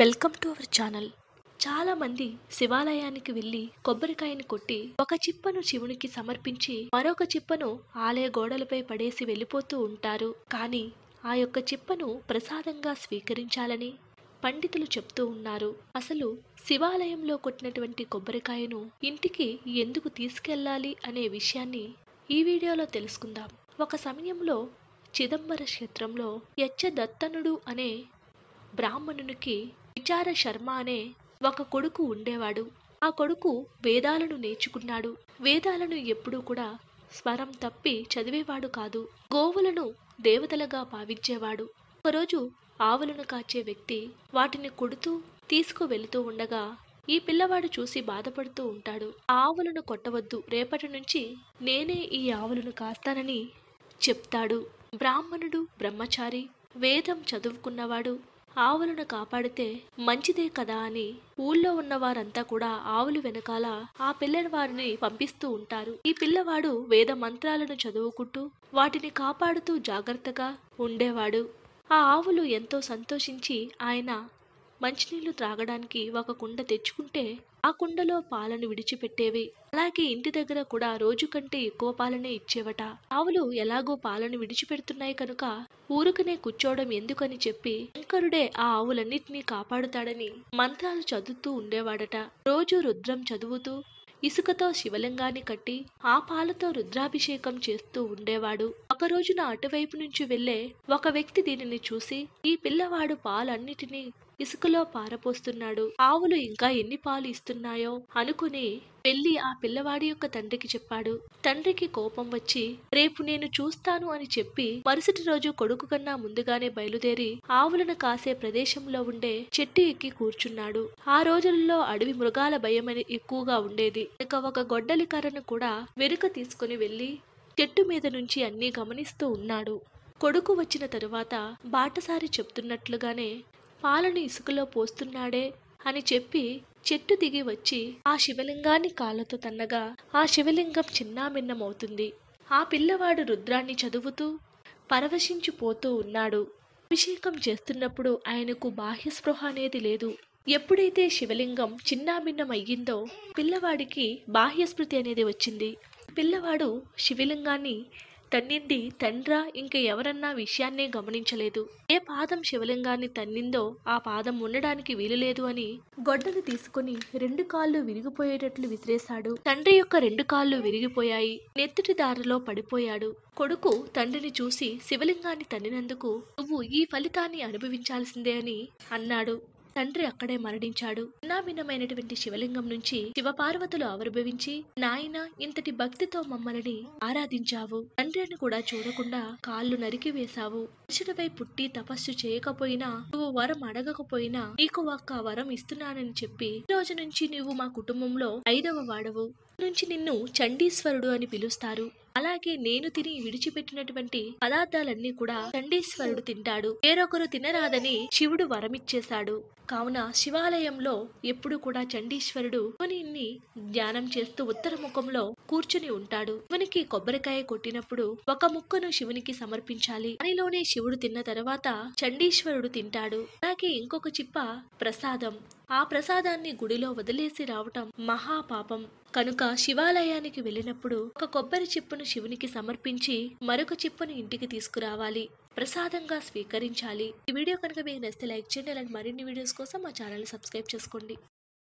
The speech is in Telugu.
వెల్కమ్ టు అవర్ ఛానల్ చాలా మంది శివాలయానికి వెళ్లి కొబ్బరికాయని కొట్టి ఒక చిప్పను శివునికి సమర్పించి మరొక చిప్పను ఆలయ గోడలపై పడేసి వెళ్ళిపోతూ ఉంటారు కానీ ఆ యొక్క చిప్పను ప్రసాదంగా స్వీకరించాలని పండితులు చెప్తూ ఉన్నారు అసలు శివాలయంలో కొట్టినటువంటి కొబ్బరికాయను ఇంటికి ఎందుకు తీసుకెళ్ళాలి అనే విషయాన్ని ఈ వీడియోలో తెలుసుకుందాం ఒక సమయంలో చిదంబర క్షేత్రంలో యచ్చ దత్తనుడు అనే బ్రాహ్మణునికి విచార శర్మ అనే ఒక కొడుకు ఉండేవాడు ఆ కొడుకు వేదాలను నేర్చుకున్నాడు వేదాలను ఎప్పుడూ కూడా స్వరం తప్పి చదివేవాడు కాదు గోవులను దేవతలుగా భావించేవాడు ఒకరోజు ఆవులను కాచే వ్యక్తి వాటిని కొడుతూ తీసుకువెళుతూ ఉండగా ఈ పిల్లవాడు చూసి బాధపడుతూ ఉంటాడు ఆ ఆవులను కొట్టవద్దు రేపటి నుంచి నేనే ఈ ఆవులను కాస్తానని చెప్తాడు బ్రాహ్మణుడు బ్రహ్మచారి వేదం చదువుకున్నవాడు ఆవులను కాపాడితే మంచిదే కదా అని ఊళ్ళో ఉన్న వారంతా కూడా ఆవులు వెనకాల ఆ పిల్లవారిని పంపిస్తూ ఉంటారు ఈ పిల్లవాడు వేద మంత్రాలను చదువుకుంటూ వాటిని కాపాడుతూ జాగ్రత్తగా ఉండేవాడు ఆ ఆవులు ఎంతో సంతోషించి ఆయన మంచినీళ్లు త్రాగడానికి ఒక కుండ తెచ్చుకుంటే ఆ కుండలో పాలను విడిచిపెట్టేవి అలాగే ఇంటి దగ్గర కూడా రోజు కంటే ఎక్కువ పాలనే ఇచ్చేవట ఆవులు ఎలాగో పాలను విడిచిపెడుతున్నాయి కనుక ఊరుకనే కూర్చోవడం ఎందుకని చెప్పి శంకరుడే ఆ ఆవులన్నిటినీ కాపాడుతాడని మంత్రాలు చదువుతూ ఉండేవాడట రోజు రుద్రం చదువుతూ ఇసుకతో శివలింగాన్ని కట్టి ఆ పాలతో రుద్రాభిషేకం చేస్తూ ఉండేవాడు ఒక రోజున అటువైపు నుంచి వెళ్లే ఒక వ్యక్తి దీనిని చూసి ఈ పిల్లవాడు పాలన్నిటినీ ఇసుకలో పారపోస్తున్నాడు ఆవులు ఇంకా ఎన్ని పాలు ఇస్తున్నాయో అనుకుని వెళ్లి ఆ పిల్లవాడి యొక్క తండ్రికి చెప్పాడు తండ్రికి కోపం వచ్చి రేపు నేను చూస్తాను అని చెప్పి మరుసటి రోజు కొడుకు కన్నా ముందుగానే బయలుదేరి ఆవులను కాసే ప్రదేశంలో ఉండే చెట్టు ఎక్కి కూర్చున్నాడు ఆ రోజుల్లో అడవి మృగాల భయం అని ఎక్కువగా ఉండేది ఇక ఒక గొడ్డలి కర్రను కూడా వెనుక తీసుకుని వెళ్లి చెట్టు మీద నుంచి అన్నీ గమనిస్తూ ఉన్నాడు కొడుకు వచ్చిన తరువాత బాటసారి చెప్తున్నట్లుగానే పాలను ఇసుకలో పోస్తున్నాడే అని చెప్పి చెట్టు దిగి వచ్చి ఆ శివలింగాన్ని కాళ్ళతో తన్నగా ఆ శివలింగం చిన్నాభిన్నమవుతుంది ఆ పిల్లవాడు రుద్రాన్ని చదువుతూ పరవశించిపోతూ ఉన్నాడు అభిషేకం చేస్తున్నప్పుడు ఆయనకు బాహ్య స్పృహ అనేది లేదు ఎప్పుడైతే శివలింగం చిన్నాభిన్నం అయ్యిందో పిల్లవాడికి బాహ్య స్మృతి అనేది వచ్చింది పిల్లవాడు శివలింగాన్ని తన్నింది తండ్రా ఇంక ఎవరన్నా విషయాన్నే గమనించలేదు ఏ పాదం శివలింగాన్ని తన్నిందో ఆ పాదం ఉండడానికి వీలులేదు అని గొడ్డలు తీసుకుని రెండు కాళ్ళు విరిగిపోయేటట్లు విసిరేశాడు తండ్రి యొక్క రెండు కాళ్ళు విరిగిపోయాయి నెత్తుటి దారిలో పడిపోయాడు కొడుకు తండ్రిని చూసి శివలింగాన్ని తన్నినందుకు నువ్వు ఈ ఫలితాన్ని అనుభవించాల్సిందే అని అన్నాడు తండ్రి అక్కడే మరణించాడు చిన్నాభిన్నమైనటువంటి శివలింగం నుంచి శివపార్వతులు ఆవిర్భవించి నాయన ఇంతటి భక్తితో మమ్మల్ని ఆరాధించావు తండ్రిని కూడా చూడకుండా కాళ్ళు నరికి వేశావు మనుషుడిపై పుట్టి తపస్సు చేయకపోయినా నువ్వు వరం అడగకపోయినా నీకు ఒక్క వరం ఇస్తున్నానని చెప్పి ఈ రోజు నుంచి నువ్వు మా కుటుంబంలో ఐదవ వాడవు నుంచి నిన్ను చండీశ్వరుడు అని పిలుస్తారు అలాగే నేను తిని విడిచిపెట్టినటువంటి పదార్థాలన్నీ కూడా చండీశ్వరుడు తింటాడు వేరొకరు తినరాదని శివుడు వరమిచ్చేశాడు కావున శివాలయంలో ఎప్పుడు కూడా చండీశ్వరుడు శివుని ధ్యానం చేస్తూ ఉత్తర ముఖంలో కూర్చుని ఉంటాడు శివునికి కొబ్బరికాయ కొట్టినప్పుడు ఒక ముక్కను శివునికి సమర్పించాలి దానిలోనే శివుడు తిన్న తర్వాత చండీశ్వరుడు తింటాడు అలాగే ఇంకొక చిప్ప ప్రసాదం ఆ ప్రసాదాన్ని గుడిలో వదిలేసి రావటం మహాపాపం కనుక శివాలయానికి వెళ్ళినప్పుడు ఒక కొబ్బరి చిప్పును శివునికి సమర్పించి మరొక చిప్పును ఇంటికి తీసుకురావాలి ప్రసాదంగా స్వీకరించాలి ఈ వీడియో కనుక మీకు నచ్చితే లైక్ చేయండి అలాంటి మరిన్ని వీడియోస్ కోసం మా ఛానల్ సబ్స్క్రైబ్ చేసుకోండి